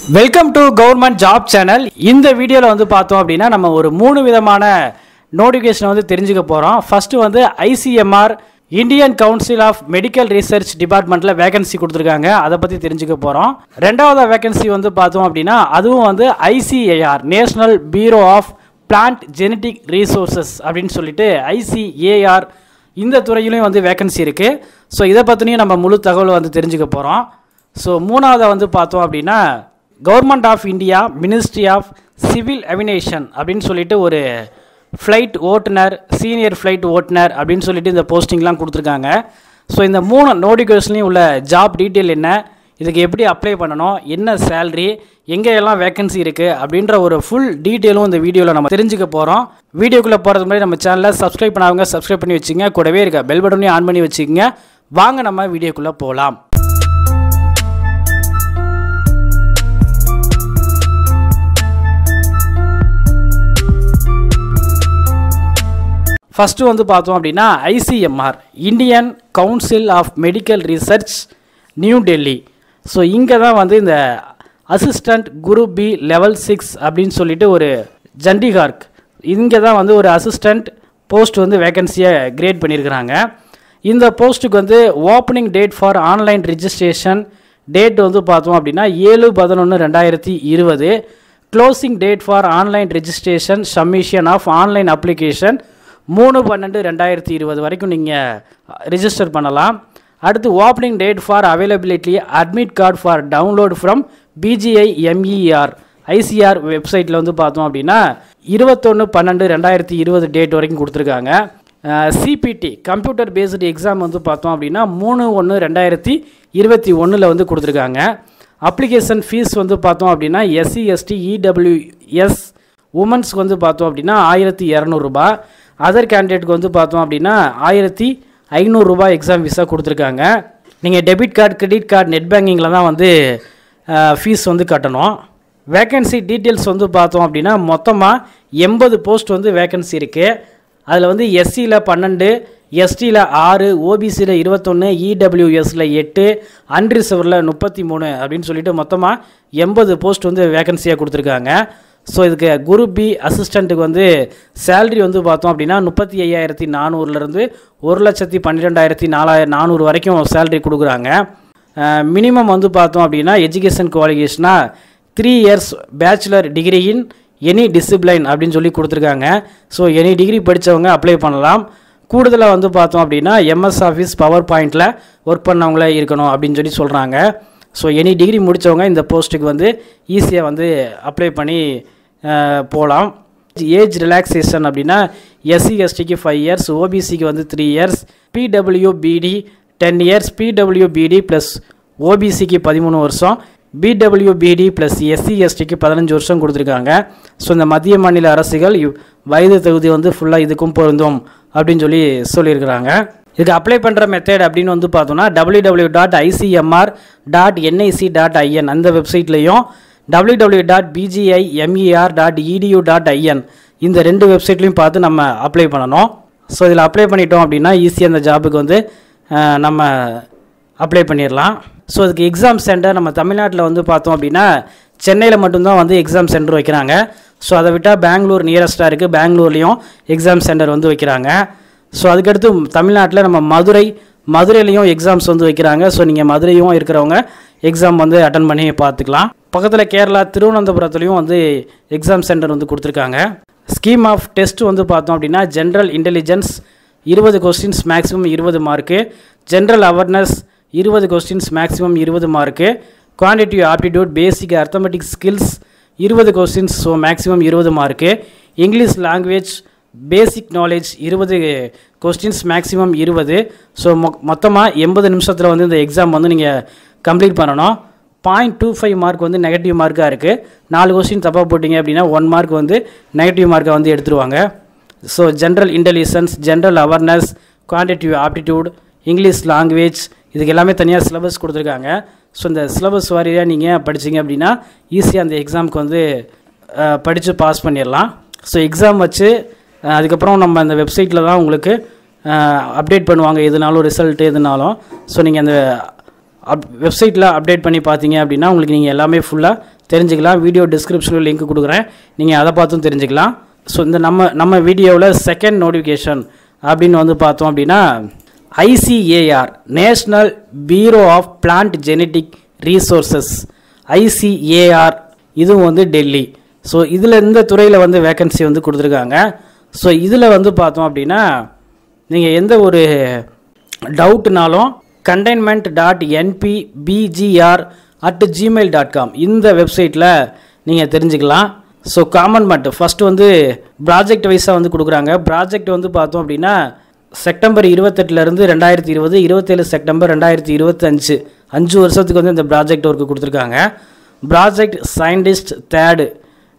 welcome to government job channel இந்த வீடியோவில் வந்து பார்த்தோம் அப்படின்னா நம்ம ஒரு மூணு விதமான நோட்டிஃபிகேஷனை வந்து தெரிஞ்சுக்க போகிறோம் ஃபர்ஸ்ட் வந்து ICMR Indian council of medical research டிபார்ட்மெண்ட்டில் வேகன்சி கொடுத்துருக்காங்க அதை பற்றி தெரிஞ்சுக்க போகிறோம் ரெண்டாவது வேகன்சி வந்து பார்த்தோம் அப்படின்னா அதுவும் வந்து ICAR national bureau of plant genetic resources அப்படின்னு சொல்லிட்டு ஐசிஏஆர் இந்த துறையிலையும் வந்து வேகன்சி இருக்குது ஸோ இதை பற்றினையும் நம்ம முழு தகவல் வந்து தெரிஞ்சுக்க போகிறோம் ஸோ மூணாவதாக வந்து பார்த்தோம் அப்படின்னா government of India ministry of civil aviation அப்படின்னு சொல்லிட்டு ஒரு ஃப்ளைட் ஓட்டுநர் சீனியர் ஃப்ளைட் ஓட்டுநர் அப்படின்னு சொல்லிட்டு இந்த போஸ்டிங்லாம் கொடுத்துருக்காங்க ஸோ இந்த மூணு நோட்டிஃபிகேஷன்லையும் உள்ள ஜாப் டீட்டெயில் என்ன இதுக்கு எப்படி அப்ளை பண்ணணும் என்ன சேல்ரி எங்கே எல்லாம் வேகன்சி இருக்குது அப்படின்ற ஒரு ஃபுல் டீட்டெயிலும் இந்த வீடியோவில் நம்ம தெரிஞ்சுக்க போகிறோம் வீடியோக்குள்ளே போகிறது மாதிரி நம்ம சேனலை சப்ஸ்கிரைப் பண்ணாதவங்க சப்ஸ்கிரைப் பண்ணி வச்சுங்க கூடவே இருக்க பெல் பட்டனையும் ஆன் பண்ணி வச்சுக்கோங்க வாங்க நம்ம வீடியோக்குள்ளே போகலாம் ஃபஸ்ட்டு வந்து பார்த்தோம் அப்படின்னா ICMR Indian council of medical research new Delhi so இங்கே தான் வந்து இந்த அசிஸ்டண்ட் குரு பி லெவல் சிக்ஸ் அப்படின்னு சொல்லிட்டு ஒரு ஜண்டிகார்க் இங்கே தான் வந்து ஒரு அசிஸ்டண்ட் போஸ்ட் வந்து வேகன்சியை கிரியேட் பண்ணியிருக்கிறாங்க இந்த போஸ்ட்டுக்கு வந்து opening date for online registration date வந்து பார்த்தோம் அப்படின்னா ஏழு பதினொன்று ரெண்டாயிரத்தி இருபது closing date for online registration submission of online application மூணு பன்னெண்டு ரெண்டாயிரத்தி இருபது வரைக்கும் நீங்கள் ரிஜிஸ்டர் பண்ணலாம் அடுத்து opening date for availability admit card for download from PGI MER ICR வெப்சைட்டில் வந்து பார்த்தோம் அப்படின்னா இருபத்தொன்று பன்னெண்டு ரெண்டாயிரத்தி இருபது டேட் வரைக்கும் கொடுத்துருக்காங்க சிபிடி கம்ப்யூட்டர் பேஸ்டு எக்ஸாம் வந்து பார்த்தோம் அப்படின்னா மூணு ஒன்று ரெண்டாயிரத்தி இருபத்தி ஒன்றில் வந்து கொடுத்துருக்காங்க அப்ளிகேஷன் ஃபீஸ் வந்து பார்த்தோம் அப்படின்னா எஸ்சி எஸ்டி இடபிள்யூஎஸ் உமன்ஸ்க்கு வந்து பார்த்தோம் அப்படின்னா ஆயிரத்தி இரநூறுபா அதர் கேண்டிடேட்க்கு வந்து பார்த்தோம் அப்படின்னா ஆயிரத்தி ஐநூறுரூபா எக்ஸாம் ஃபீஸாக கொடுத்துருக்காங்க நீங்கள் debit card credit card net பேங்கிங்கில் தான் வந்து ஃபீஸ் வந்து கட்டணும் வேக்கன்சி டீட்டெயில்ஸ் வந்து பார்த்தோம் அப்படின்னா மொத்தமாக எண்பது போஸ்ட் வந்து வேக்கன்சி இருக்குது அதில் வந்து எஸ்சியில் பன்னெண்டு எஸ்டியில் ஆறு ஓபிசியில் இருபத்தொன்று இடபிள்யூஎஸில் எட்டு அன்ரிசர்வில் முப்பத்தி மூணு அப்படின்னு சொல்லிட்டு மொத்தமாக எண்பது போஸ்ட் வந்து வேகன்சியாக கொடுத்துருக்காங்க ஸோ இதுக்கு குரு பி அசிஸ்டண்ட்டுக்கு வந்து சேல்ரி வந்து பார்த்தோம் அப்படின்னா முப்பத்தி ஐயாயிரத்தி நானூறுலேருந்து ஒரு லட்சத்தி பன்னிரெண்டாயிரத்தி நாலாயிரம் நானூறு வரைக்கும் சேல்ரி கொடுக்குறாங்க மினிமம் வந்து பார்த்தோம் அப்படின்னா எஜுகேஷன் குவாலிஃபிகேஷனாக three years bachelor degree in any discipline அப்படின்னு சொல்லி கொடுத்துருக்காங்க ஸோ எனி டிகிரி படித்தவங்க அப்ளை பண்ணலாம் கூடுதலாக வந்து பார்த்தோம் அப்படின்னா எம்எஸ் ஆஃபீஸ் பவர் பாயிண்டில் ஒர்க் பண்ணவங்களே இருக்கணும் அப்படின்னு சொல்லி சொல்கிறாங்க ஸோ எனி டிகிரி முடித்தவங்க இந்த போஸ்ட்டுக்கு வந்து ஈஸியாக வந்து அப்ளை பண்ணி போகலாம் ஏஜ் ரிலாக்ஸேஷன் அப்படின்னா எஸ்சி எஸ்டிக்கு ஃபைவ் இயர்ஸ் ஓபிசிக்கு வந்து three years PWBD ten years PWBD plus ஓபிசிக்கு பதிமூணு வருஷம் பிடபிள்யூபிடி ப்ளஸ் எஸ்சி எஸ்டிக்கு பதினஞ்சு வருஷம் கொடுத்துருக்காங்க ஸோ இந்த மத்திய மாநில அரசுகள் வயது தகுதி வந்து ஃபுல்லாக இதுக்கும் பொருந்தும் அப்படின்னு சொல்லி சொல்லியிருக்கிறாங்க இதுக்கு அப்ளை பண்ணுற மெத்தட் அப்படின்னு வந்து பார்த்தோம்னா W W dot ICMR dot NIC dot IN அந்த வெப்சைட்லேயும் W W dot PGI MER dot edu dot IN இந்த ரெண்டு வெப்சைட்லையும் பார்த்து நம்ம அப்ளை பண்ணணும் ஸோ இதில் அப்ளை பண்ணிட்டோம் அப்படின்னா ஈஸியாக அந்த ஜாபுக்கு வந்து நம்ம அப்ளை பண்ணிடலாம் ஸோ அதுக்கு எக்ஸாம் சென்டர் நம்ம தமிழ்நாட்டில் வந்து பார்த்தோம் அப்படின்னா சென்னையில் மட்டும்தான் வந்து எக்ஸாம் சென்டர் வைக்கிறாங்க ஸோ அதை விட்டால் பெங்களூர் நியரஸ்ட்டாக இருக்குது பெங்களூர்லேயும் எக்ஸாம் சென்டர் வந்து வைக்கிறாங்க ஸோ அதுக்கடுத்து தமிழ்நாட்டில் நம்ம மதுரை மதுரையிலையும் எக்ஸாம்ஸ் வந்து வைக்கிறாங்க ஸோ நீங்கள் மதுரையும் இருக்கிறவங்க எக்ஸாம் வந்து அட்டன் பண்ணி பார்த்துக்கலாம் பக்கத்தில் கேரளா திருவனந்தபுரத்துலேயும் வந்து எக்ஸாம் சென்டர் வந்து கொடுத்துருக்காங்க ஸ்கீம் ஆஃப் டெஸ்ட் வந்து பார்த்தோம் அப்படின்னா ஜென்ரல் இன்டெலிஜென்ஸ் இருபது கொஸ்டின்ஸ் மேக்ஸிமம் இருபது மார்க்கு ஜென்ரல் அவேர்னஸ் இருபது கொஸ்டின்ஸ் மேக்ஸிமம் இருபது mark quantitative aptitude basic arithmetic skills இருபது கொஸ்டின்ஸ் ஸோ மேக்ஸிமம் இருபது mark English language basic knowledge இருபது கொஸ்டின்ஸ் மேக்ஸிமம் இருபது ஸோ மொ மொத்தமாக எண்பது நிமிஷத்தில் வந்து இந்த எக்ஸாம் வந்து நீங்கள் கம்ப்ளீட் பண்ணணும் பாயிண்ட் டூ ஃபைவ் மார்க் வந்து நெகட்டிவ் மார்க்காக இருக்குது நாலு கொஸ்டின் தப்பாக போட்டிங்க அப்படின்னா ஒன் மார்க் வந்து நெகட்டிவ் மார்க்கை வந்து எடுத்துருவாங்க so general intelligence general awareness quantitative aptitude English language இதுக்கு எல்லாமே தனியாக சிலபஸ் கொடுத்துருக்காங்க ஸோ இந்த சிலபஸ் வாரியாக நீங்கள் படிச்சிங்க அப்படின்னா ஈஸியாக அந்த எக்ஸாமுக்கு வந்து படித்து பாஸ் பண்ணிடலாம் ஸோ எக்ஸாம் வச்சு அதுக்கப்புறம் நம்ம அந்த வெப்சைட்டில் தான் உங்களுக்கு அப்டேட் பண்ணுவாங்க எதுனாலும் ரிசல்ட்டு எதுனாலும் ஸோ நீங்கள் அந்த அப் வெப்சைட்டில் அப்டேட் பண்ணி பார்த்தீங்க அப்படின்னா உங்களுக்கு நீங்கள் எல்லாமே ஃபுல்லாக தெரிஞ்சுக்கலாம் வீடியோ டிஸ்கிரிப்ஷனில் லிங்க் கொடுக்குறேன் நீங்கள் அதை பார்த்தும் தெரிஞ்சுக்கலாம் ஸோ இந்த நம்ம நம்ம வீடியோவில் செகண்ட் நோட்டிஃபிகேஷன் அப்படின்னு வந்து பார்த்தோம் அப்படின்னா ICAR national bureau of plant genetic resources ICAR இதுவும் வந்து டெல்லி ஸோ இதில் இந்த துறையில் வந்து வேக்கன்சி வந்து கொடுத்துருக்காங்க ஸோ இதில் வந்து பார்த்தோம் அப்படின்னா நீங்கள் எந்த ஒரு டவுட்னாலும் containment dot NB PGR at Gmail dot com இந்த வெப்சைட்டில் நீங்கள் தெரிஞ்சுக்கலாம் ஸோ காமன்மெண்ட் ஃபஸ்ட்டு வந்து ப்ராஜெக்ட் வைஸாக வந்து கொடுக்குறாங்க ப்ராஜெக்ட் வந்து பார்த்தோம் அப்படின்னா செப்டம்பர் இருபத்தெட்டுலேருந்து ரெண்டாயிரத்தி இருபது இருபத்தேழு செப்டம்பர் ரெண்டாயிரத்தி இருபத்தஞ்சு அஞ்சு வருஷத்துக்கு வந்து இந்த ப்ராஜெக்ட் ஒர்க்கு கொடுத்துருக்காங்க project scientist third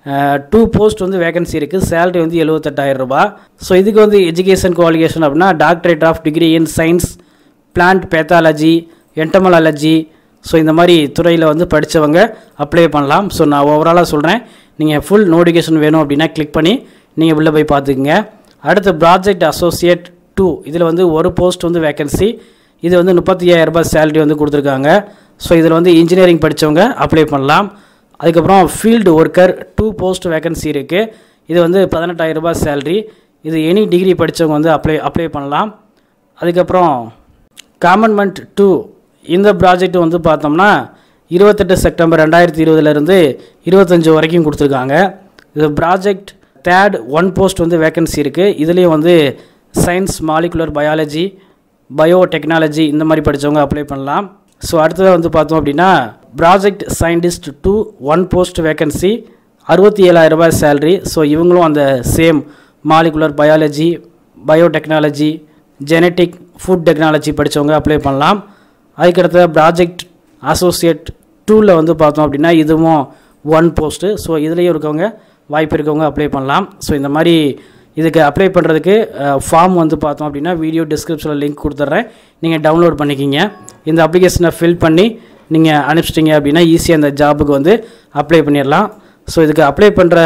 two post வந்து வேகன்சி இருக்குது சேலரி வந்து எழுபத்தெட்டாயிரம் ரூபாய் ஸோ இதுக்கு வந்து எஜுகேஷன் குவாலிஃபிகேஷன் அப்படின்னா doctorate of degree in science plant pathology entomology so இந்த மாதிரி துறையில் வந்து படித்தவங்க அப்ளை பண்ணலாம் ஸோ நான் ஓவராலாக சொல்கிறேன் நீங்கள் ஃபுல் நோட்டிஃபிகேஷன் வேணும் அப்படின்னா கிளிக் பண்ணி நீங்கள் உள்ளே போய் பார்த்துக்குங்க அடுத்து ப்ராஜெக்ட் அசோசியேட் டூ இதில் வந்து ஒரு போஸ்ட் வந்து வேகன்சி இது வந்து முப்பத்தி ஐயாயிரம் ரூபாய் சேலரி வந்து கொடுத்துருக்காங்க ஸோ இதில் வந்து இன்ஜினியரிங் படித்தவங்க அப்ளை பண்ணலாம் அதுக்கப்புறம் field worker two post vacancy இருக்குது இது வந்து பதினெட்டாயிரம் ரூபாய் சேலரி இது எனி டிகிரி படித்தவங்க வந்து அப்ளை அப்ளை பண்ணலாம் அதுக்கப்புறம் காமன்மெண்ட் டூ இந்த ப்ராஜெக்ட் வந்து பார்த்தோம்னா இருபத்தெட்டு செப்டம்பர் ரெண்டாயிரத்தி இருபதுலேருந்து இருபத்தஞ்சு வரைக்கும் கொடுத்துருக்காங்க இது ப்ராஜெக்ட் தேர்ட் ஒன் போஸ்ட் வந்து வேகன்சி இருக்குது இதுலேயும் வந்து science molecular biology biotechnology இந்த மாதிரி படித்தவங்க அப்ளை பண்ணலாம் ஸோ அடுத்ததாக வந்து பார்த்தோம் அப்படின்னா project scientist two one post vacancy அறுபத்தி ஏழாயிரம் ரூபாய் சேலரி ஸோ இவங்களும் அந்த same molecular biology biotechnology genetic food technology படித்தவங்க அப்ளை பண்ணலாம் அதுக்கடுத்த ப்ராஜெக்ட் அசோசியேட் டூவில் வந்து பார்த்தோம் அப்படின்னா இதுவும் ஒன் போஸ்ட்டு ஸோ இதுலேயும் இருக்கவங்க வாய்ப்பு இருக்கவங்க அப்ளை பண்ணலாம் ஸோ இந்த மாதிரி இதுக்கு அப்ளை பண்ணுறதுக்கு ஃபார்ம் வந்து பார்த்தோம் அப்படின்னா வீடியோ டிஸ்கிரிப்ஷனில் லிங்க் கொடுத்துட்றேன் நீங்கள் டவுன்லோட் பண்ணிக்கிங்க இந்த அப்ளிகேஷனை ஃபில் பண்ணி நீங்கள் அனுப்பிச்சிட்டிங்க அப்படின்னா ஈஸியாக இந்த ஜாபுக்கு வந்து அப்ளை பண்ணிடலாம் ஸோ இதுக்கு அப்ளை பண்ணுற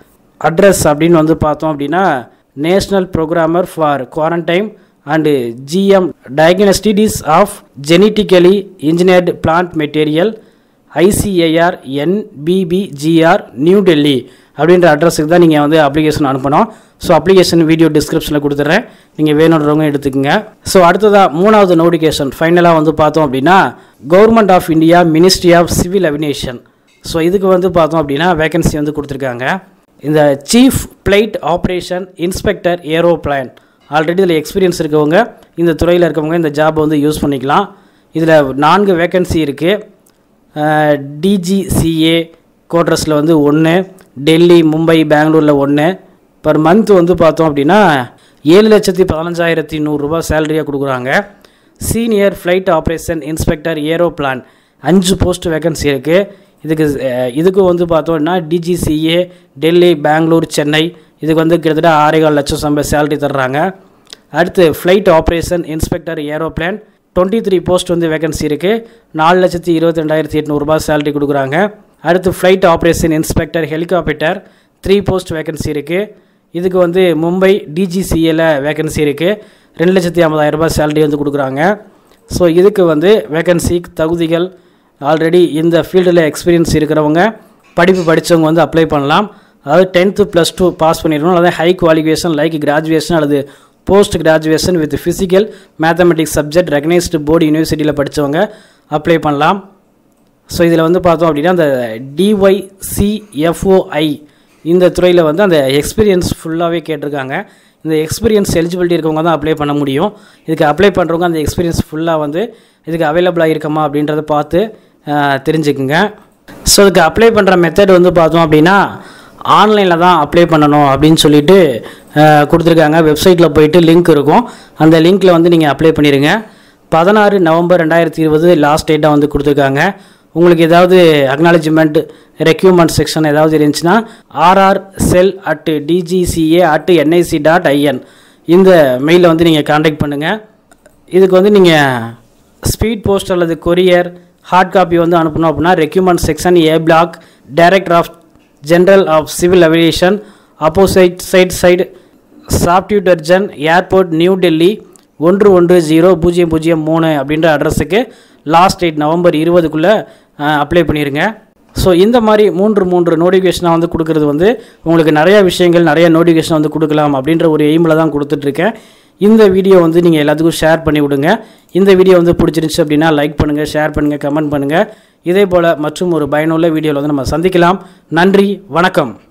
அட்ரஸ் அப்படின்னு வந்து பார்த்தோம் அப்படின்னா national programmer for quarantine and GM diagnostics of genetically engineered plant material ICAR NBPGR new Delhi அப்படின்ற அட்ரஸுக்கு தான் நீங்கள் வந்து அப்ளிகேஷன் அனுப்பணும் ஸோ அப்ளிகேஷன் வீடியோ டிஸ்கிரிப்ஷனில் கொடுத்துட்றேன் நீங்கள் வேணுன்றவங்க எடுத்துக்கோங்க ஸோ அடுத்ததாக மூணாவது நோட்டிஃபிகேஷன் ஃபைனலாக வந்து பார்த்தோம் அப்படின்னா government of India ministry of civil aviation so இதுக்கு வந்து பார்த்தோம் அப்படின்னா வேகன்சி வந்து கொடுத்துருக்காங்க இந்த chief flight operation inspector aeroplane already இதில் எக்ஸ்பீரியன்ஸ் இருக்கவங்க இந்த துறையில் இருக்கவங்க இந்த ஜாபை வந்து யூஸ் பண்ணிக்கலாம் இதில் நான்கு வேகன்சி இருக்குது டிஜிசிஏ கோட்ரஸில் வந்து ஒன்று டெல்லி மும்பை பெங்களூரில் ஒன்று பர் மந்த் வந்து பார்த்தோம் அப்படின்னா ஏழு லட்சத்தி பதினஞ்சாயிரத்தி நூறுரூபா சேலரியாக கொடுக்குறாங்க senior flight operation inspector aeroplane அஞ்சு போஸ்ட் வேகன்சி இருக்குது இதுக்கு அஹ், இதுக்கும் வந்து பார்த்தோம்னா டிஜிசிஏ டெல்லி பெங்களூர் சென்னை இதுக்கு வந்து கிட்டத்தட்ட ஆறேகால் லட்சம் சம்ப சேலரி தர்றாங்க அடுத்து flight operation inspector aeroplane twenty three post வந்து வேகன்சி இருக்குது நாலு லட்சத்தி இருபத்தி ரெண்டாயிரத்தி எட்நூறுபா சேலரி கொடுக்குறாங்க அடுத்து flight operation inspector helicopter three post vacancy இருக்குது இதுக்கு வந்து மும்பை டிஜிசிஏல வேகன்சி இருக்குது ரெண்டு லட்சத்தி ஐம்பதாயிரம் ரூபாய் சேலரி வந்து கொடுக்குறாங்க ஸோ இதுக்கு வந்து வேகன்சி தகுதிகள் ஆல்ரெடி இந்த ஃபீல்டில் எக்ஸ்பீரியன்ஸ் இருக்கிறவங்க படிப்பு படித்தவங்க வந்து அப்ளை பண்ணலாம் அதாவது டென்த்து ப்ளஸ் டூ பாஸ் பண்ணிடணும் அதாவது ஹை குவாலிஃபிகேஷன் லைக் கிராஜுவேஷன் அல்லது post graduation with physical mathematics subject recognised board யூனிவர்சிட்டியில் படித்தவங்க அப்ளை பண்ணலாம் ஸோ இதில் வந்து பார்த்தோம் அப்படின்னா அந்த டிஒய்சிஎஃப்ஓஐ இந்த துறையில் வந்து அந்த எக்ஸ்பீரியன்ஸ் ஃபுல்லாகவே கேட்டிருக்காங்க இந்த எக்ஸ்பீரியன்ஸ் எலிஜிபிலிட்டி இருக்கவங்க தான் அப்ளை பண்ண முடியும் இதுக்கு அப்ளை பண்ணுறவங்க அந்த எக்ஸ்பீரியன்ஸ் ஃபுல்லாக வந்து இதுக்கு அவைலபிளாக இருக்கமா அப்படின்றத பார்த்து அஹ், தெரிஞ்சுக்குங்க ஸோ இதுக்கு அப்ளை பண்ணுற மெத்தட் வந்து பார்த்தோம் அப்படின்னா ஆன்லைனில் தான் அப்ளை பண்ணணும் அப்படின்னு சொல்லிட்டு அஹ், கொடுத்துருக்காங்க வெப்சைட்டில் போயிட்டு லிங்க் இருக்கும் அந்த லிங்க்கில் வந்து நீங்கள் அப்ளை பண்ணிடுங்க பதினாறு நவம்பர் ரெண்டாயிரத்தி இருபது லாஸ்ட் டேட்டாக வந்து கொடுத்துருக்காங்க உங்களுக்கு ஏதாவது அக்னாலஜ்மெண்ட் ரெக்யூமெண்ட் செக்ஷன் ஏதாவது இருந்துச்சுன்னா RR cell at DGCA at NIC dot IN இந்த மெயிலில் வந்து நீங்கள் காண்டாக்ட் பண்ணுங்கள் இதுக்கு வந்து நீங்கள் ஸ்பீட் போஸ்ட் அல்லது கொரியர் ஹார்ட் காப்பி வந்து அனுப்பணும் அப்படின்னா recruitment section A block director of general of civil aviation opposite side side Safdarjung airport new Delhi ஒன்று ஒன்று ஜீரோ பூஜ்ஜியம் பூஜ்ஜியம் மூணு அப்படின்ற அட்ரஸுக்கு லாஸ்ட் டேட் நவம்பர் இருபதுக்குள்ளே அப்ளை பண்ணிடுங்க ஸோ இந்த மாதிரி மூன்று மூன்று நோட்டிஃபிகேஷனாக வந்து கொடுக்குறது வந்து உங்களுக்கு நிறைய விஷயங்கள் நிறைய நோட்டிஃபிகேஷன் வந்து கொடுக்கலாம் அப்படின்ற ஒரு எய்மில் தான் கொடுத்துட்ருக்கேன் இந்த வீடியோ வந்து நீங்கள் எல்லாத்துக்கும் ஷேர் பண்ணி விடுங்க இந்த வீடியோ வந்து பிடிச்சிருந்துச்சு அப்படின்னா லைக் பண்ணுங்கள் ஷேர் பண்ணுங்கள் கமெண்ட் பண்ணுங்கள் இதே போல் மற்றும் ஒரு பயனுள்ள வீடியோவில் வந்து நம்ம சந்திக்கலாம் நன்றி வணக்கம்